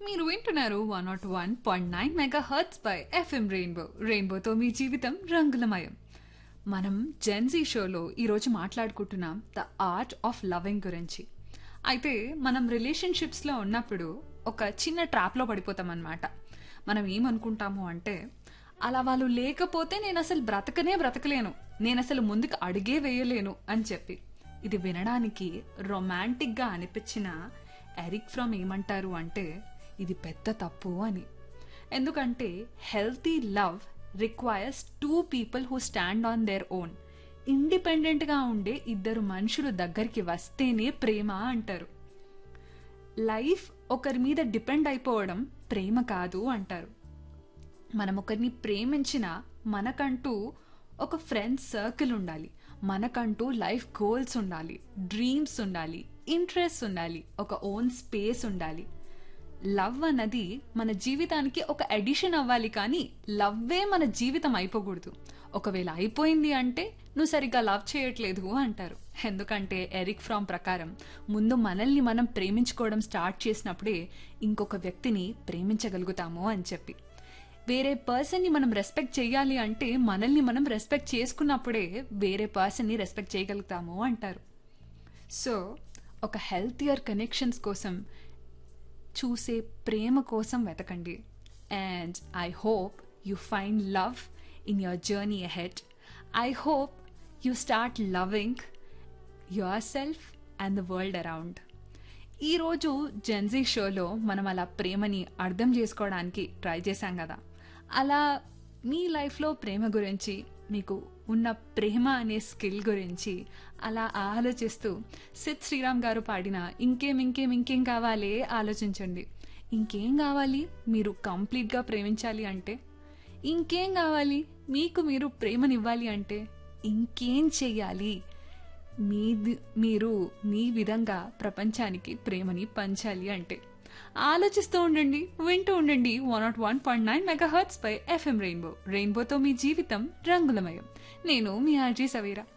మీరు వింటున్నారు one nought one point nine megahertz by FM rainbow రెయిన్బోతో మీ జీవితం రంగులమయం మనం జెన్జీ షోలో ఈరోజు మాట్లాడుకుంటున్నాం ద ఆర్ట్ ఆఫ్ లవింగ్ గురించి అయితే మనం రిలేషన్షిప్స్లో ఉన్నప్పుడు ఒక చిన్న ట్రాప్లో పడిపోతాం అనమాట మనం ఏమనుకుంటాము అంటే అలా వాళ్ళు లేకపోతే నేను అసలు బ్రతకనే బ్రతకలేను నేను అసలు ముందుకు అడిగే వేయలేను అని చెప్పి ఇది వినడానికి రొమాంటిక్గా అనిపించిన ఎరిక్ ఫ్రమ్ ఏమంటారు అంటే ఇది పెద్ద తప్పు అని ఎందుకంటే healthy love requires two people who stand on their own ఇండిపెండెంట్గా ఉండే ఇద్దరు మనుషులు దగ్గరికి వస్తేనే ప్రేమ అంటారు లైఫ్ ఒకరి మీద డిపెండ్ అయిపోవడం ప్రేమ కాదు అంటారు మనం ఒకరిని ప్రేమించిన మనకంటూ ఒక ఫ్రెండ్స్ సర్కిల్ ఉండాలి మనకంటూ లైఫ్ గోల్స్ ఉండాలి డ్రీమ్స్ ఉండాలి ఇంట్రెస్ట్ ఉండాలి ఒక ఓన్ స్పేస్ ఉండాలి లవ్ అన్నది మన జీవితానికి ఒక అడిషన్ అవ్వాలి కానీ లవ్వే మన జీవితం అయిపోకూడదు ఒకవేళ అయిపోయింది అంటే నువ్వు సరిగ్గా లవ్ చేయట్లేదు అంటారు ఎందుకంటే ఎరిక్ ఫ్రామ్ ప్రకారం ముందు మనల్ని మనం ప్రేమించుకోవడం స్టార్ట్ చేసినప్పుడే ఇంకొక వ్యక్తిని ప్రేమించగలుగుతాము అని చెప్పి వేరే పర్సన్ని మనం రెస్పెక్ట్ చేయాలి అంటే మనల్ని మనం రెస్పెక్ట్ చేసుకున్నప్పుడే వేరే పర్సన్ని రెస్పెక్ట్ చేయగలుగుతాము అంటారు సో ఒక హెల్తియర్ కనెక్షన్స్ కోసం చూసే ప్రేమ కోసం వెతకండి and I hope you find love in your journey ahead I hope you start loving yourself and the world around ఈరోజు జెన్జీ షోలో మనం అలా ప్రేమని అర్థం చేసుకోవడానికి ట్రై చేశాం కదా అలా మీ లైఫ్లో ప్రేమ గురించి మీకు ఉన్న ప్రేమ అనే స్కిల్ గురించి అలా ఆలోచిస్తూ సిద్ శ్రీరామ్ గారు పాడిన ఇంకేం ఇంకేం ఇంకేం కావాలి ఆలోచించండి ఇంకేం కావాలి మీరు కంప్లీట్గా ప్రేమించాలి అంటే ఇంకేం కావాలి మీకు మీరు ప్రేమనివ్వాలి అంటే ఇంకేం చెయ్యాలి మీది మీరు మీ విధంగా ప్రపంచానికి ప్రేమని పంచాలి అంటే ఆలోచిస్తూ ఉండండి వింటూ ఉండండి one nought one point nine megahertz by FM rainbow రెయిన్బోతో మీ జీవితం రంగులమయం నేను మీ ఆర్జీ సవేరా